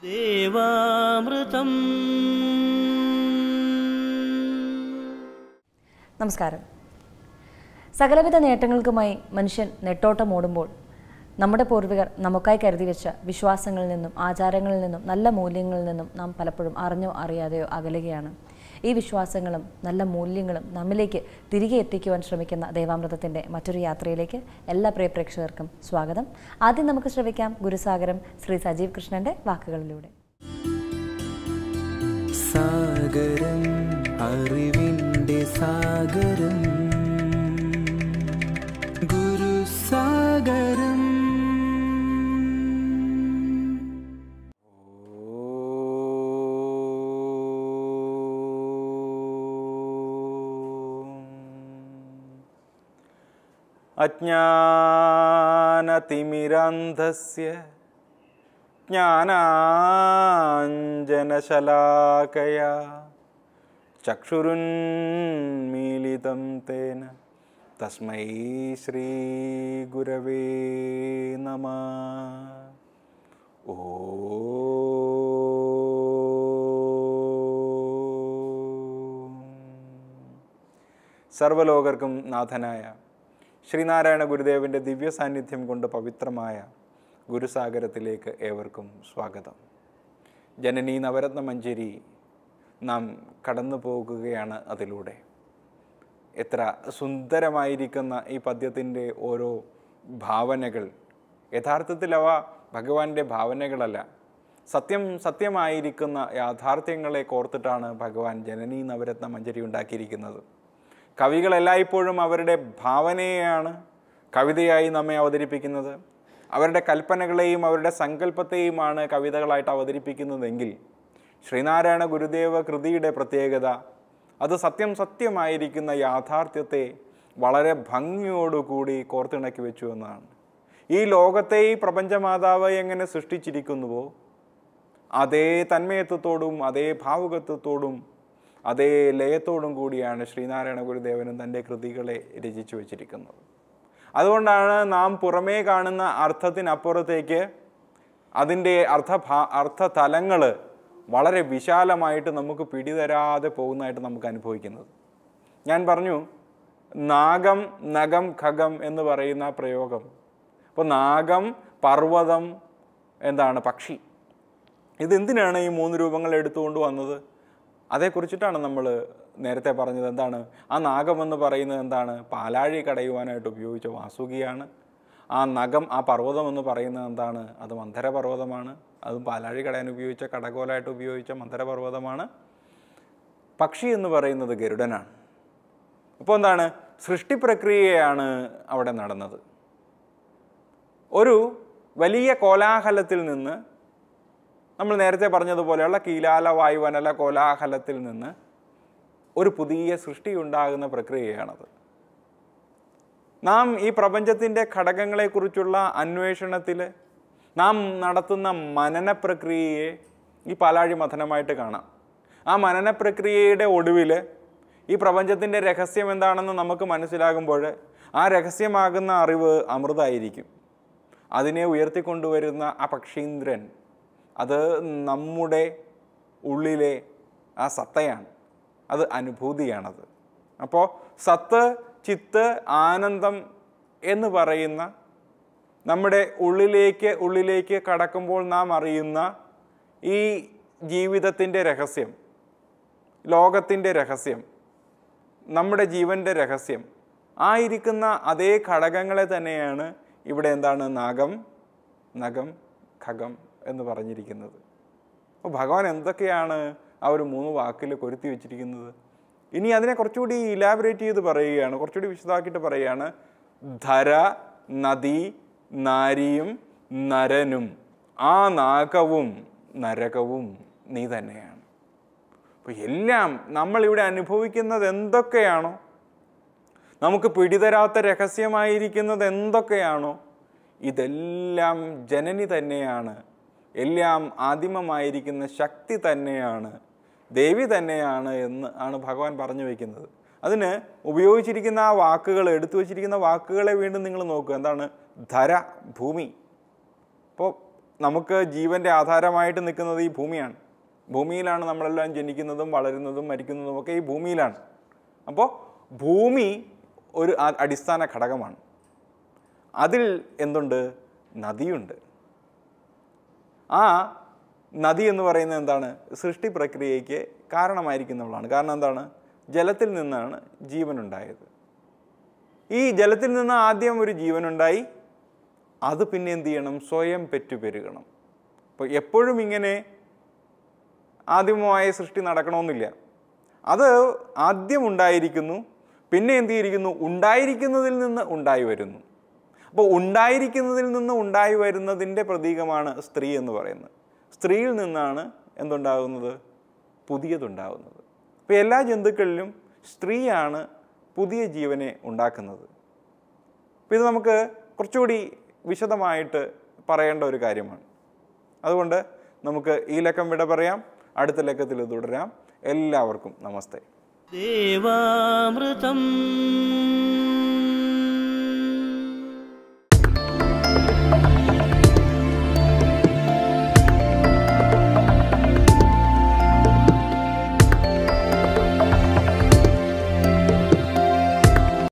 ദേവാമൃതം നമസ്കാരം സകലവിധ നേട്ടങ്ങൾക്കുമായി മനുഷ്യൻ നെട്ടോട്ടമോടുമ്പോൾ നമ്മുടെ പൂർവികർ നമുക്കായി കരുതി വെച്ച വിശ്വാസങ്ങളിൽ നിന്നും ആചാരങ്ങളിൽ നിന്നും നല്ല മൂല്യങ്ങളിൽ നിന്നും നാം പലപ്പോഴും അറിഞ്ഞോ അറിയാതെയോ അകലുകയാണ് ഈ വിശ്വാസങ്ങളും നല്ല മൂല്യങ്ങളും നമ്മിലേക്ക് തിരികെ എത്തിക്കുവാൻ ശ്രമിക്കുന്ന ദേവാമൃതത്തിൻ്റെ മറ്റൊരു യാത്രയിലേക്ക് എല്ലാ പ്രിയ പ്രേക്ഷകർക്കും സ്വാഗതം ആദ്യം നമുക്ക് ശ്രമിക്കാം ഗുരുസാഗരം ശ്രീ സജീവ് കൃഷ്ണന്റെ വാക്കുകളിലൂടെ സാഗരം അറിവിൻ്റെ സാഗരം ഗുരുസാഗരം അജ്ഞാനതിമിരന്ധസ്യ ജ്ഞാനാഞ്ജനശലാകയാ ചക്ഷുരുന്മീലിതം തേന തസ്മൈ ശ്രീഗുരവേ നമ ഓ സർവലോകർക്കും നാഥനായ ശ്രീനാരായണ ഗുരുദേവൻ്റെ ദിവ്യ സാന്നിധ്യം കൊണ്ട് പവിത്രമായ ഗുരുസാഗരത്തിലേക്ക് ഏവർക്കും സ്വാഗതം ജനനി നവരത്ന മഞ്ചേരി നാം കടന്നു പോകുകയാണ് അതിലൂടെ എത്ര സുന്ദരമായിരിക്കുന്ന ഈ പദ്യത്തിൻ്റെ ഓരോ ഭാവനകൾ യഥാർത്ഥത്തിൽ അവ ഭഗവാന്റെ ഭാവനകളല്ല സത്യം സത്യമായിരിക്കുന്ന യാഥാർത്ഥ്യങ്ങളെ കോർത്തിട്ടാണ് ഭഗവാൻ ജനനി നവരത്ന മഞ്ചരി ഉണ്ടാക്കിയിരിക്കുന്നത് കവികൾ എല്ലായ്പ്പോഴും അവരുടെ ഭാവനയെയാണ് കവിതയായി നമ്മെ അവതരിപ്പിക്കുന്നത് അവരുടെ കൽപ്പനകളെയും അവരുടെ സങ്കല്പത്തെയുമാണ് കവിതകളായിട്ട് അവതരിപ്പിക്കുന്നതെങ്കിൽ ശ്രീനാരായണ ഗുരുദേവ കൃതിയുടെ പ്രത്യേകത അത് സത്യം സത്യമായിരിക്കുന്ന യാഥാർത്ഥ്യത്തെ വളരെ ഭംഗിയോടുകൂടി കോർത്തിണക്കി വെച്ചു എന്നാണ് ഈ ലോകത്തെ ഈ പ്രപഞ്ചമാതാവ് എങ്ങനെ സൃഷ്ടിച്ചിരിക്കുന്നുവോ അതേ തന്മയത്വത്തോടും അതേ ഭാവുകത്വത്തോടും അതേ ലയത്തോടും കൂടിയാണ് ശ്രീനാരായണ ഗുരുദേവനും തൻ്റെ കൃതികളെ രചിച്ചു വച്ചിരിക്കുന്നത് അതുകൊണ്ടാണ് നാം പുറമേ കാണുന്ന അർത്ഥത്തിനപ്പുറത്തേക്ക് അതിൻ്റെ അർത്ഥ അർത്ഥതലങ്ങൾ വളരെ വിശാലമായിട്ട് നമുക്ക് പിടിതരാതെ പോകുന്നതായിട്ട് നമുക്ക് അനുഭവിക്കുന്നത് ഞാൻ പറഞ്ഞു നാഗം നഗം ഖഗം എന്ന് പറയുന്ന പ്രയോഗം അപ്പോൾ നാഗം പർവ്വതം എന്താണ് പക്ഷി ഇതെന്തിനാണ് ഈ മൂന്ന് രൂപങ്ങൾ എടുത്തുകൊണ്ട് വന്നത് അതേക്കുറിച്ചിട്ടാണ് നമ്മൾ നേരത്തെ പറഞ്ഞത് എന്താണ് ആ നാഗമെന്ന് പറയുന്നത് എന്താണ് പാലാഴി കടയുവാനായിട്ട് ഉപയോഗിച്ച വാസുകിയാണ് ആ നഖം ആ പർവ്വതം എന്ന് പറയുന്നത് എന്താണ് അത് മന്ധരപർവ്വതമാണ് അതും പാലാഴി കടയാൻ ഉപയോഗിച്ച കടകോലായിട്ട് ഉപയോഗിച്ച മന്ധരപർവ്വതമാണ് പക്ഷി എന്ന് പറയുന്നത് ഗരുഡനാണ് അപ്പോൾ എന്താണ് സൃഷ്ടി പ്രക്രിയയാണ് അവിടെ നടന്നത് ഒരു വലിയ കോലാഹലത്തിൽ നിന്ന് നമ്മൾ നേരത്തെ പറഞ്ഞതുപോലെയുള്ള കീലാല വായുവനല കോലാഹലത്തിൽ നിന്ന് ഒരു പുതിയ സൃഷ്ടി ഉണ്ടാകുന്ന പ്രക്രിയയാണത് നാം ഈ പ്രപഞ്ചത്തിൻ്റെ ഘടകങ്ങളെക്കുറിച്ചുള്ള അന്വേഷണത്തിൽ നാം നടത്തുന്ന മനന പ്രക്രിയയെ ഈ പാലാഴി മഥനമായിട്ട് കാണാം ആ മനന പ്രക്രിയയുടെ ഒടുവിൽ ഈ പ്രപഞ്ചത്തിൻ്റെ രഹസ്യം എന്താണെന്ന് നമുക്ക് മനസ്സിലാകുമ്പോൾ ആ രഹസ്യമാകുന്ന അറിവ് അമൃതായിരിക്കും അതിനെ ഉയർത്തിക്കൊണ്ടുവരുന്ന ആ പക്ഷീന്ദ്രൻ അത് നമ്മുടെ ഉള്ളിലെ ആ സത്തയാണ് അത് അനുഭൂതിയാണത് അപ്പോൾ സത്ത് ചിത്ത് ആനന്ദം എന്ന് പറയുന്ന നമ്മുടെ ഉള്ളിലേക്ക് ഉള്ളിലേക്ക് കടക്കുമ്പോൾ നാം അറിയുന്ന ഈ ജീവിതത്തിൻ്റെ രഹസ്യം ലോകത്തിൻ്റെ രഹസ്യം നമ്മുടെ ജീവൻ്റെ രഹസ്യം ആയിരിക്കുന്ന അതേ ഘടകങ്ങളെ തന്നെയാണ് ഇവിടെ എന്താണ് നാഗം നഖം ഖഗം എന്ന് പറഞ്ഞിരിക്കുന്നത് അപ്പോൾ ഭഗവാൻ എന്തൊക്കെയാണ് ആ ഒരു മൂന്ന് വാക്കിൽ കൊരുത്തി വെച്ചിരിക്കുന്നത് ഇനി അതിനെ കുറച്ചുകൂടി ഇലാബറേറ്റ് ചെയ്ത് പറയുകയാണ് കുറച്ചുകൂടി വിശദമാക്കിയിട്ട് പറയുകയാണ് ധര നദി നാരിയും നരനും ആ നാഗവും നരകവും നീ തന്നെയാണ് അപ്പോൾ എല്ലാം നമ്മളിവിടെ അനുഭവിക്കുന്നത് എന്തൊക്കെയാണോ നമുക്ക് പിടിതരാത്ത രഹസ്യമായിരിക്കുന്നത് എന്തൊക്കെയാണോ ഇതെല്ലാം ജനനി തന്നെയാണ് എല്ലാം ആദിമമായിരിക്കുന്ന ശക്തി തന്നെയാണ് ദേവി തന്നെയാണ് എന്ന് ആണ് ഭഗവാൻ പറഞ്ഞു വയ്ക്കുന്നത് അതിന് ഉപയോഗിച്ചിരിക്കുന്ന ആ വാക്കുകൾ എടുത്തു വച്ചിരിക്കുന്ന വാക്കുകളെ വീണ്ടും നിങ്ങൾ നോക്കുക എന്താണ് ധര ഭൂമി അപ്പോൾ നമുക്ക് ജീവൻ്റെ ആധാരമായിട്ട് നിൽക്കുന്നത് ഈ ഭൂമിയാണ് ഭൂമിയിലാണ് നമ്മളെല്ലാം ജനിക്കുന്നതും വളരുന്നതും മരിക്കുന്നതും ഒക്കെ ഈ ഭൂമിയിലാണ് അപ്പോൾ ഭൂമി ഒരു ആ- അടിസ്ഥാന ഘടകമാണ് അതിൽ എന്തുണ്ട് നദിയുണ്ട് ആ നദി എന്ന് പറയുന്നത് എന്താണ് സൃഷ്ടി പ്രക്രിയയ്ക്ക് കാരണമായിരിക്കുന്നുള്ളതാണ് കാരണം എന്താണ് ജലത്തിൽ നിന്നാണ് ജീവനുണ്ടായത് ഈ ജലത്തിൽ നിന്ന് ആദ്യം ഒരു ജീവനുണ്ടായി അത് പിന്നെ എന്ത് ചെയ്യണം സ്വയം പെറ്റുപെരുകണം അപ്പോൾ എപ്പോഴും ഇങ്ങനെ ആദിമമായ സൃഷ്ടി നടക്കണമെന്നില്ല അത് ആദ്യം ഉണ്ടായിരിക്കുന്നു പിന്നെ എന്ത് ചെയ്തിരിക്കുന്നു ഉണ്ടായിരിക്കുന്നതിൽ നിന്ന് ഉണ്ടായി വരുന്നു അപ്പോൾ ഉണ്ടായിരിക്കുന്നതിൽ നിന്ന് ഉണ്ടായി വരുന്നതിൻ്റെ പ്രതീകമാണ് സ്ത്രീ എന്ന് പറയുന്നത് സ്ത്രീയിൽ നിന്നാണ് എന്തുണ്ടാകുന്നത് പുതിയതുണ്ടാകുന്നത് അപ്പോൾ എല്ലാ ജന്തുക്കളിലും സ്ത്രീയാണ് പുതിയ ജീവനെ ഉണ്ടാക്കുന്നത് അപ്പോൾ ഇത് നമുക്ക് കുറച്ചുകൂടി വിശദമായിട്ട് പറയേണ്ട ഒരു കാര്യമാണ് അതുകൊണ്ട് നമുക്ക് ഈ ലക്കം വിട പറയാം അടുത്ത ലക്കത്തിൽ തുടരാം എല്ലാവർക്കും നമസ്തേ ദേവാമൃതം